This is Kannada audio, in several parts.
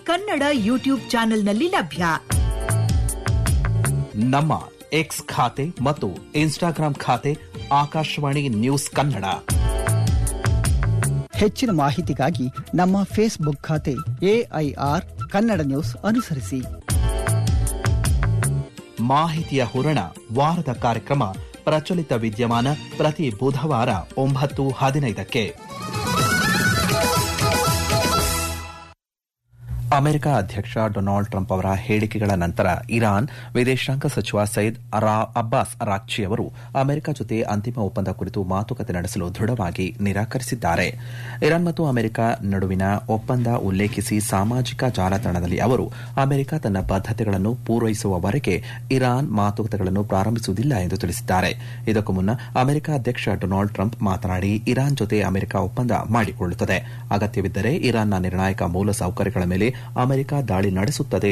ಕನ್ನಡ ಯೂಟ್ಯೂಬ್ ಚಾನೆಲ್ನಲ್ಲಿ ಲಭ್ಯ ನಮ್ಮ ಎಕ್ಸ್ ಖಾತೆ ಮತ್ತು ಇನ್ಸ್ಟಾಗ್ರಾಂ ಖಾತೆ ಆಕಾಶವಾಣಿ ನ್ಯೂಸ್ ಕನ್ನಡ ಹೆಚ್ಚಿನ ಮಾಹಿತಿಗಾಗಿ ನಮ್ಮ ಫೇಸ್ಬುಕ್ ಖಾತೆ ಎಐಆರ್ ಕನ್ನಡ ನ್ಯೂಸ್ ಅನುಸರಿಸಿ ಮಾಹಿತಿಯ ಹೂರಣ ವಾರದ ಕಾರ್ಯಕ್ರಮ ಪ್ರಚಲಿತ ವಿದ್ಯಮಾನ ಪ್ರತಿ ಬುಧವಾರ ಒಂಬತ್ತು ಹದಿನೈದಕ್ಕೆ ಅಮೆರಿಕ ಅಧ್ಯಕ್ಷ ಡೊನಾಲ್ಡ್ ಟ್ರಂಪ್ ಅವರ ಹೇಳಿಕೆಗಳ ನಂತರ ಇರಾನ್ ವಿದೇಶಾಂಗ ಸಚಿವ ಸೈದ್ ಅಬ್ಬಾಸ್ ರಾಕ್ಚಿ ಅವರು ಅಮೆರಿಕ ಜೊತೆ ಅಂತಿಮ ಒಪ್ಪಂದ ಕುರಿತು ಮಾತುಕತೆ ನಡೆಸಲು ದೃಢವಾಗಿ ನಿರಾಕರಿಸಿದ್ದಾರೆ ಇರಾನ್ ಮತ್ತು ಅಮೆರಿಕ ನಡುವಿನ ಒಪ್ಪಂದ ಉಲ್ಲೇಖಿಸಿ ಸಾಮಾಜಿಕ ಜಾಲತಾಣದಲ್ಲಿ ಅವರು ಅಮೆರಿಕ ತನ್ನ ಬದ್ದತೆಗಳನ್ನು ಪೂರೈಸುವವರೆಗೆ ಇರಾನ್ ಮಾತುಕತೆಗಳನ್ನು ಪ್ರಾರಂಭಿಸುವುದಿಲ್ಲ ಎಂದು ತಿಳಿಸಿದ್ದಾರೆ ಇದಕ್ಕೂ ಮುನ್ನ ಅಮೆರಿಕ ಅಧ್ಯಕ್ಷ ಡೊನಾಲ್ಡ್ ಟ್ರಂಪ್ ಮಾತನಾಡಿ ಇರಾನ್ ಜೊತೆ ಅಮೆರಿಕ ಒಪ್ಪಂದ ಮಾಡಿಕೊಳ್ಳುತ್ತದೆ ಅಗತ್ಯವಿದ್ದರೆ ಇರಾನ್ನ ನಿರ್ಣಾಯಕ ಮೂಲಸೌಕರ್ಯಗಳ ಮೇಲೆ ಅಮೆರಿಕ ದಾಳಿ ನಡೆಸುತ್ತದೆ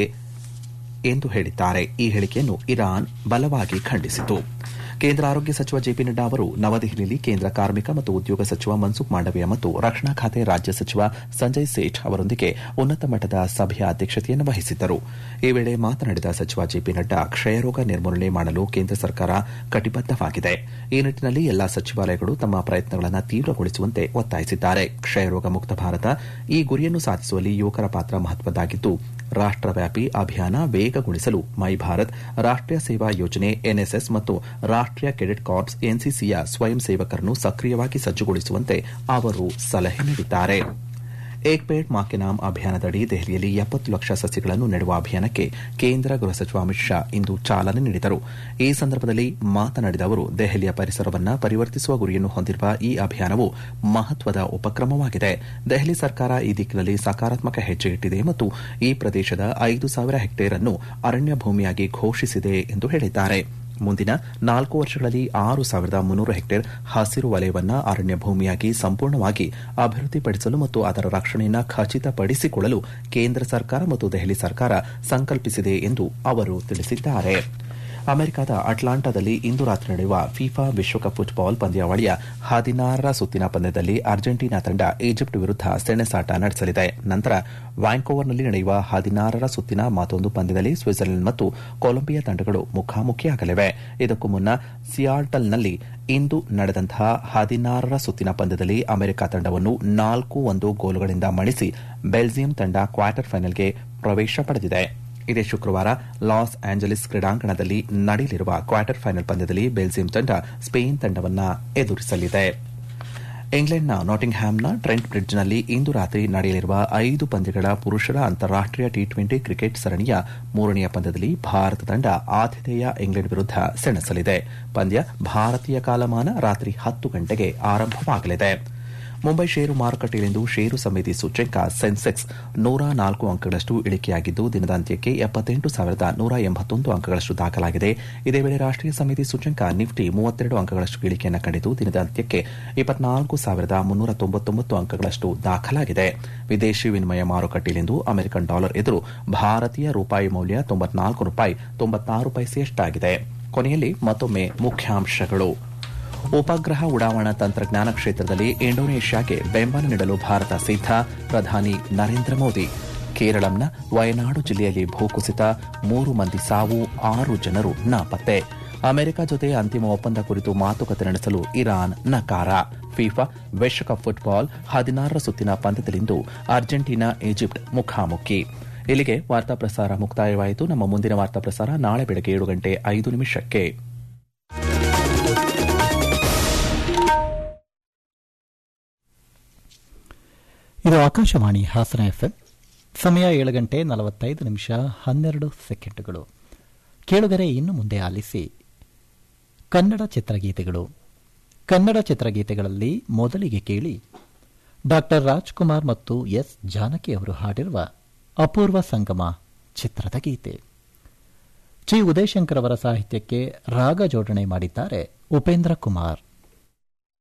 ಎಂದು ಹೇಳಿದ್ದಾರೆ ಈ ಹೇಳಿಕೆಯನ್ನು ಇರಾನ್ ಬಲವಾಗಿ ಖಂಡಿಸಿತು ಕೇಂದ್ರ ಆರೋಗ್ಯ ಸಚಿವ ಜೆಪಿ ನಡ್ಡಾ ಅವರು ನವದೆಹಲಿಯಲ್ಲಿ ಕೇಂದ್ರ ಕಾರ್ಮಿಕ ಮತ್ತು ಉದ್ಯೋಗ ಸಚಿವ ಮನ್ಸುಖ್ ಮಾಂಡವೀಯ ಮತ್ತು ರಕ್ಷಣಾ ಖಾತೆ ರಾಜ್ಯ ಸಚಿವ ಸಂಜಯ್ ಸೇಠ್ ಅವರೊಂದಿಗೆ ಉನ್ನತ ಮಟ್ಟದ ಸಭೆಯ ಅಧ್ಯಕ್ಷತೆಯನ್ನು ವಹಿಸಿದ್ದರು ಈ ವೇಳೆ ಮಾತನಾಡಿದ ಸಚಿವ ಜೆಪಿ ನಡ್ಡಾ ಕ್ಷಯರೋಗ ನಿರ್ಮೂಲನೆ ಮಾಡಲು ಕೇಂದ್ರ ಸರ್ಕಾರ ಕಟಿಬದ್ದವಾಗಿದೆ ಈ ನಿಟ್ಟಿನಲ್ಲಿ ಎಲ್ಲಾ ಸಚಿವಾಲಯಗಳು ತಮ್ಮ ಪ್ರಯತ್ನಗಳನ್ನು ತೀವ್ರಗೊಳಿಸುವಂತೆ ಒತ್ತಾಯಿಸಿದ್ದಾರೆ ಕ್ಷಯರೋಗ ಮುಕ್ತ ಭಾರತ ಈ ಗುರಿಯನ್ನು ಸಾಧಿಸುವಲ್ಲಿ ಯುವಕರ ಪಾತ್ರ ಮಹತ್ವದ್ದಾಗಿದ್ದು ರಾಷ್ಟವ್ಯಾಪಿ ಅಭಿಯಾನ ವೇಗಗೊಳಿಸಲು ಮೈ ಭಾರತ್ ರಾಷ್ಟೀಯ ಸೇವಾ ಯೋಜನೆ ಎನ್ಎಸ್ಎಸ್ ಮತ್ತು ರಾಷ್ಟೀಯ ಕೆಡೆಟ್ ಕಾರ್ಪ್ಸ್ ಎನ್ಸಿಸಿಯ ಸ್ವಯಂ ಸೇವಕರನ್ನು ಸಕ್ರಿಯವಾಗಿ ಸಜ್ಜುಗೊಳಿಸುವಂತೆ ಅವರು ಸಲಹೆ ನೀಡಿದ್ದಾರೆ ಏಕ್ ಪೇಡ್ ಮಾ ಕೆ ನಾಮ್ ಅಭಿಯಾನದಡಿ ದೆಹಲಿಯಲ್ಲಿ ಎಪ್ಪತ್ತು ಲಕ್ಷ ಸಸಿಗಳನ್ನು ನೆಡುವ ಅಭಿಯಾನಕ್ಕೆ ಕೇಂದ್ರ ಗೃಹ ಸಚಿವ ಅಮಿತ್ ಶಾ ಇಂದು ಚಾಲನೆ ನೀಡಿದರು ಈ ಸಂದರ್ಭದಲ್ಲಿ ಮಾತನಾಡಿದ ಅವರು ದೆಹಲಿಯ ಪರಿಸರವನ್ನು ಪರಿವರ್ತಿಸುವ ಗುರಿಯನ್ನು ಹೊಂದಿರುವ ಈ ಅಭಿಯಾನವು ಮಹತ್ವದ ಉಪಕ್ರಮವಾಗಿದೆ ದೆಹಲಿ ಸರ್ಕಾರ ಈ ದಿಕ್ಕಿನಲ್ಲಿ ಸಕಾರಾತ್ಮಕ ಹೆಜ್ಜೆ ಇಟ್ಟಿದೆ ಮತ್ತು ಈ ಪ್ರದೇಶದ ಐದು ಸಾವಿರ ಹೆಕ್ಟೇರ್ ಅನ್ನು ಅರಣ್ಯ ಭೂಮಿಯಾಗಿ ಘೋಷಿಸಿದೆ ಎಂದು ಹೇಳಿದ್ದಾರೆ ಮುಂದಿನ ನಾಲ್ಕು ವರ್ಷಗಳಲ್ಲಿ ಆರು ಸಾವಿರದ ಮುನ್ನೂರು ಹೆಕ್ಟೇರ್ ಹಸಿರು ವಲಯವನ್ನ ಅರಣ್ಯ ಭೂಮಿಯಾಗಿ ಸಂಪೂರ್ಣವಾಗಿ ಅಭಿವೃದ್ಧಿಪಡಿಸಲು ಮತ್ತು ಅದರ ರಕ್ಷಣೆಯನ್ನು ಖಚಿತಪಡಿಸಿಕೊಳ್ಳಲು ಕೇಂದ್ರ ಸರ್ಕಾರ ಮತ್ತು ದೆಹಲಿ ಸರ್ಕಾರ ಸಂಕಲ್ಪಿಸಿದೆ ಎಂದು ಅವರು ತಿಳಿಸಿದ್ದಾರೆ ಅಮೆರಿಕದ ಅಟ್ಲಾಂಟಾದಲ್ಲಿ ಇಂದು ರಾತ್ರಿ ನಡೆಯುವ ಫಿಫಾ ವಿಶ್ವಕಪ್ ಫುಟ್ಬಾಲ್ ಪಂದ್ಯಾವಳಿಯ ಹದಿನಾರರ ಸುತ್ತಿನ ಪಂದ್ಯದಲ್ಲಿ ಅರ್ಜೆಂಟೀನಾ ತಂಡ ಈಜಿಪ್ಟ್ ವಿರುದ್ಧ ಸೆಣಸಾಟ ನಡೆಸಲಿದೆ ನಂತರ ವ್ಯಾಂಕೋವರ್ನಲ್ಲಿ ನಡೆಯುವ ಹದಿನಾರರ ಸುತ್ತಿನ ಮತ್ತೊಂದು ಪಂದ್ಯದಲ್ಲಿ ಸ್ವಿಟ್ಜರ್ಲೆಂಡ್ ಮತ್ತು ಕೊಲಂಬಿಯಾ ತಂಡಗಳು ಮುಖಾಮುಖಿಯಾಗಲಿವೆ ಇದಕ್ಕೂ ಮುನ್ನ ಸಿಯಾಟಲ್ನಲ್ಲಿ ಇಂದು ನಡೆದಂತಹ ಹದಿನಾರರ ಸುತ್ತಿನ ಪಂದ್ಯದಲ್ಲಿ ಅಮೆರಿಕ ತಂಡವನ್ನು ನಾಲ್ಕು ಒಂದು ಗೋಲುಗಳಿಂದ ಮಣಿಸಿ ಬೆಲ್ಜಿಯಂ ತಂಡ ಕ್ವಾರ್ಟರ್ ಫೈನಲ್ಗೆ ಪ್ರವೇಶ ಪಡೆದಿದೆ ಇದೇ ಶುಕ್ರವಾರ ಲಾಸ್ ಆಂಜಲಿಸ್ ಕ್ರೀಡಾಂಗಣದಲ್ಲಿ ನಡೆಯಲಿರುವ ಕ್ವಾರ್ಟರ್ ಫೈನಲ್ ಪಂದ್ಯದಲ್ಲಿ ಬೆಲ್ಜಿಯಂ ತಂಡ ಸ್ಪೇನ್ ತಂಡವನ್ನು ಎದುರಿಸಲಿದೆ ಇಂಗ್ಲೆಂಡ್ನ ನಾಟಿಂಗ್ಹ್ಯಾಮ್ನ ಟ್ರೆಂಟ್ ಬ್ರಿಡ್ಜ್ನಲ್ಲಿ ಇಂದು ರಾತ್ರಿ ನಡೆಯಲಿರುವ ಐದು ಪಂದ್ಯಗಳ ಪುರುಷರ ಅಂತಾರಾಷ್ಟೀಯ ಟಿ ಟ್ವೆಂಟಿ ಕ್ರಿಕೆಟ್ ಸರಣಿಯ ಮೂರನೆಯ ಪಂದ್ಯದಲ್ಲಿ ಭಾರತ ತಂಡ ಆತಿಥೇಯ ಇಂಗ್ಲೆಂಡ್ ವಿರುದ್ಧ ಸೆಣಸಲಿದೆ ಪಂದ್ಯ ಭಾರತೀಯ ಕಾಲಮಾನ ರಾತ್ರಿ ಹತ್ತು ಗಂಟೆಗೆ ಆರಂಭವಾಗಲಿದೆ ಮುಂಬೈ ಷೇರು ಮಾರುಕಟ್ಟೆಯಲ್ಲಿಂದು ಷೇರು ಸಮಿತಿ ಸೂಚ್ಯಂಕ ಸೆನ್ಸೆಕ್ಸ್ ನೂರ ನಾಲ್ಕು ಅಂಕಗಳಷ್ಟು ಇಳಿಕೆಯಾಗಿದ್ದು ದಿನದ ಅಂತ್ಯಕ್ಕೆ ಎಪ್ಪತ್ತೆಂಟು ಸಾವಿರದ ನೂರ ಎಂಬತ್ತೊಂದು ಅಂಕಗಳಷ್ಟು ದಾಖಲಾಗಿದೆ ಇದೇ ವೇಳೆ ರಾಷ್ಟೀಯ ಸಮಿತಿ ಸೂಚ್ಯಂಕ ನಿಫ್ಟಿ ಮೂವತ್ತೆರಡು ಅಂಕಗಳಷ್ಟು ಇಳಿಕೆಯನ್ನು ಕಂಡಿದ್ದು ದಿನದ ಅಂತ್ಯಕ್ಕೆ ಇಪ್ಪತ್ನಾಲ್ಕು ಸಾವಿರದ ಮುನ್ನೂರ ತೊಂಬತ್ತೊಂಬತ್ತು ಅಂಕಗಳಷ್ಟು ದಾಖಲಾಗಿದೆ ವಿದೇಶಿ ವಿನಿಮಯ ಮಾರುಕಟ್ಟೆಯಲ್ಲಿಂದು ಅಮೆರಿಕನ್ ಡಾಲರ್ ಎದುರು ಭಾರತೀಯ ರೂಪಾಯಿ ಮೌಲ್ಯ ತೊಂಬತ್ನಾಲ್ಕು ರೂಪಾಯಿ ತೊಂಬತ್ತಾರು ಪೈಸೆಯಷ್ಟಾಗಿದೆ ಕೊನೆಯಲ್ಲಿ ಮತ್ತೊಮ್ಮೆ ಮುಖ್ಯಾಂಶಗಳು ಉಪಗ್ರಹ ಉಡಾವಣಾ ತಂತ್ರಜ್ಞಾನ ಕ್ಷೇತ್ರದಲ್ಲಿ ಇಂಡೋನೇಷ್ಯಾಗೆ ಬೆಂಬಲ ನೀಡಲು ಭಾರತ ಸಿದ್ಧ ಪ್ರಧಾನಿ ನರೇಂದ್ರ ಮೋದಿ ಕೇರಳಂನ ವಯನಾಡು ಜಿಲ್ಲೆಯಲ್ಲಿ ಭೂಕುಸಿತ ಮೂರು ಮಂದಿ ಸಾವು ಆರು ಜನರು ನಾಪತ್ತೆ ಅಮೆರಿಕ ಜೊತೆ ಅಂತಿಮ ಒಪ್ಪಂದ ಕುರಿತು ಮಾತುಕತೆ ನಡೆಸಲು ಇರಾನ್ ನಕಾರ ಫಿಫಾ ವಿಶ್ವಕಪ್ ಫುಟ್ಬಾಲ್ ಹದಿನಾರರ ಸುತ್ತಿನ ಪಂದ್ಯದಲ್ಲಿಂದು ಅರ್ಜೆಂಟೀನಾ ಈಜಿಪ್ಟ್ ಮುಖಾಮುಖಿ ಇಲ್ಲಿಗೆ ವಾರ್ತಾ ಪ್ರಸಾರ ಮುಕ್ತಾಯವಾಯಿತು ನಮ್ಮ ಮುಂದಿನ ವಾರ್ತಾ ಪ್ರಸಾರ ನಾಳೆ ಬೆಳಗ್ಗೆ ಏಳು ಗಂಟೆ ಐದು ನಿಮಿಷಕ್ಕೆ ಇದು ಆಕಾಶವಾಣಿ ಹಾಸನ ಎಫ್ಎಂ ಸಮಯ ಏಳು ಗಂಟೆ ನಲವತ್ತೈದು ನಿಮಿಷ ಹನ್ನೆರಡು ಸೆಕೆಂಡುಗಳು ಕೇಳುಗರೆ ಇನ್ನು ಮುಂದೆ ಆಲಿಸಿ ಕನ್ನಡ ಚಿತ್ರಗೀತೆಗಳು ಕನ್ನಡ ಚಿತ್ರಗೀತೆಗಳಲ್ಲಿ ಮೊದಲಿಗೆ ಕೇಳಿ ಡಾಕ್ಟರ್ ರಾಜ್ಕುಮಾರ್ ಮತ್ತು ಎಸ್ ಜಾನಕಿ ಅವರು ಹಾಡಿರುವ ಅಪೂರ್ವ ಸಂಗಮ ಚಿತ್ರದ ಗೀತೆ ಜಿ ಉದಯಶಂಕರ್ ಅವರ ಸಾಹಿತ್ಯಕ್ಕೆ ರಾಗ ಜೋಡಣೆ ಮಾಡಿದ್ದಾರೆ ಉಪೇಂದ್ರ ಕುಮಾರ್